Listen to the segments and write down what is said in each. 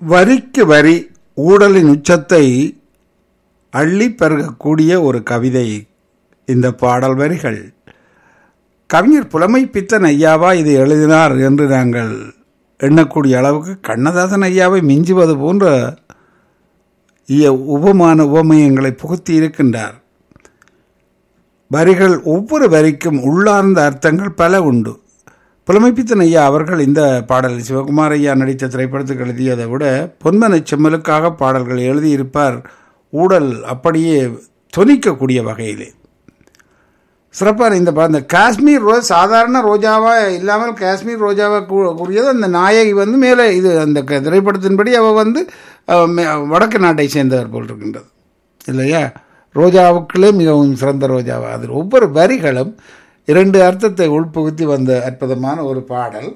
வரிக்கு வரி ஊடலின் உச்சத்தை அள்ளி பருகக்கூடிய ஒரு கவிதை இந்த பாடல் வரிகள் கவிஞர் புலமை பித்தன் ஐயாவா இது எழுதினார் என்று நாங்கள் எண்ணக்கூடிய அளவுக்கு கண்ணதாசன் ஐயாவை மிஞ்சுவது போன்ற இய உபமான உபமயங்களை புகுத்தி இருக்கின்றார் வரிகள் ஒவ்வொரு வரிக்கும் உள்ளார்ந்த அர்த்தங்கள் பல உண்டு புலமைப்பித்தன் ஐயா அவர்கள் இந்த பாடல் சிவகுமார் ஐயா நடித்த திரைப்படத்துக்கு எழுதியதை விட பொன்மனை செம்மலுக்காக பாடல்கள் எழுதியிருப்பார் ஊடல் அப்படியே தொனிக்கக்கூடிய வகையிலே சிறப்பான இந்த பா- இந்த காஷ்மீர் ரோஸ் சாதாரண ரோஜாவா இல்லாமல் காஷ்மீர் ரோஜாவா கூ- கூறியது அந்த நாயகி வந்து மேலே இது அந்த க- திரைப்படத்தின்படி அவள் வந்து அஹ், மே- வடக்கு நாட்டை சேர்ந்தவர் போல் இருக்கின்றது இல்லையா ரோஜாவுக்குள்ளே மிகவும் சிறந்த ரோஜாவா அதில் ஒவ்வொரு வரிகளும் இரண்டு அர்த்தத்தை உள்புகுத்தி வந்த அற்புதமான ஒரு பாடல்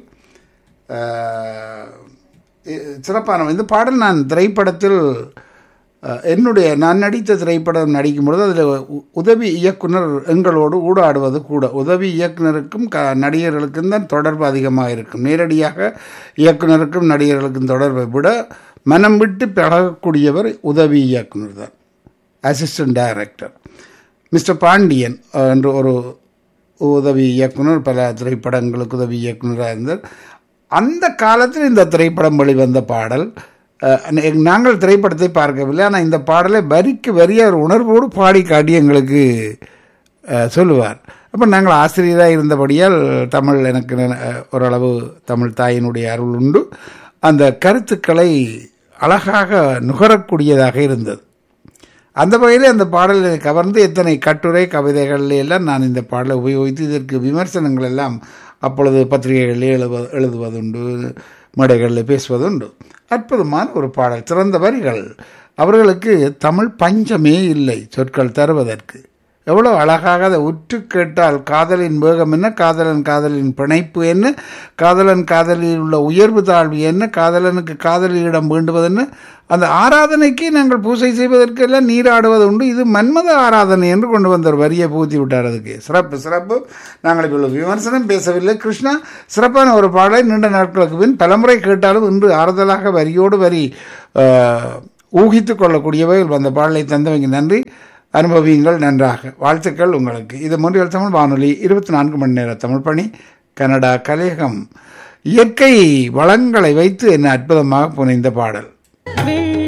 அஹ், இ- சிறப்பான இந்த பாடல் நான் திரைப்படத்தில் அஹ், என்னுடைய நான் நடித்த திரைப்படம் நடிக்கும் பொழுது அதில் உதவி இயக்குனர் எங்களோடு ஊடாடுவது கூட உதவி இயக்குனருக்கும் க நடிகர்களுக்கும் தான் தொடர்பு அதிகமாக இருக்கும் நேரடியாக இயக்குனருக்கும் நடிகர்களுக்கும் தொடர்பை விட மனம் விட்டு பழகக்கூடியவர் உதவி இயக்குனர் தான் assistant director mister Pandian ah, என்று ஒரு உதவி இயக்குனர் பல திரைப்படங்களுக்கு உதவி இயக்குனராக இருந்தார் அந்த காலத்தில் இந்த திரைப்படம் வெளிவந்த பாடல் அஹ், ந- நாங்கள் திரைப்படத்தை பார்க்கவில்லை ஆனால் இந்த பாடலை வரிக்கு வரியாக ஒரு உணர்வோடு பாடி காட்டி எங்களுக்கு அஹ், சொல்லுவார் அப்போ நாங்கள் ஆசிரியராக இருந்தபடியால் தமிழ் எனக்கு நெ- அஹ், ஓரளவு தமிழ் தாயினுடைய அருள் உண்டு அந்த கருத்துக்களை அழகாக நுகரக்கூடியதாக இருந்தது அந்த வகையில் அந்த பாடலை கவர்ந்து எத்தனை கட்டுரை கவிதைகள் எல்லாம் நான் இந்த பாடலை உபயோகித்து இதற்கு விமர்சனங்கள் எல்லாம் அப்பொழுது பத்திரிகைகளில் எழுவ எழுதுவதுண்டு மேடைகளில் பேசுவதுண்டு அற்புதமான ஒரு பாடல் சிறந்த வரிகள் அவர்களுக்கு தமிழ் பஞ்சமே இல்லை சொற்கள் தருவதற்கு எவ்வளோ அழகாக அதை உற்று கேட்டால் காதலின் வேகம் என்ன காதலன் காதலின் பிணைப்பு என்ன காதலன் காதலில் உள்ள உயர்வு தாழ்வு என்ன காதலனுக்கு காதலியிடம் வேண்டுவது என்ன அந்த ஆராதனைக்கு நாங்கள் பூஜை செய்வதற்கெல்லாம் நீராடுவது உண்டு இது மன்மத ஆராதனை என்று கொண்டு வந்த ஒரு வரியை பூத்தி விட்டார் அதுக்கு சிறப்பு சிறப்பு நாங்கள் இப்போ விமர்சனம் பேசவில்லை கிருஷ்ணா சிறப்பான ஒரு பாடலை நீண்ட நாட்களுக்கு பின் பலமுறை கேட்டாலும் இன்று ஆறுதலாக வரியோடு வரி ஆஹ், ஊகித்துக் கொள்ளக்கூடியவைகள் வந்த பாடலை தந்தவங்க நன்றி அனுபவியுங்கள் நன்றாக வாழ்த்துக்கள் உங்களுக்கு இது மொழிகள் தமிழ் வானொலி இருபத்தி நான்கு மணி நேர தமிழ் பணி கனடா கலையகம் இயற்கை வளங்களை வைத்து என்ன அற்புதமாக புனைந்த பாடல் வெள்ளி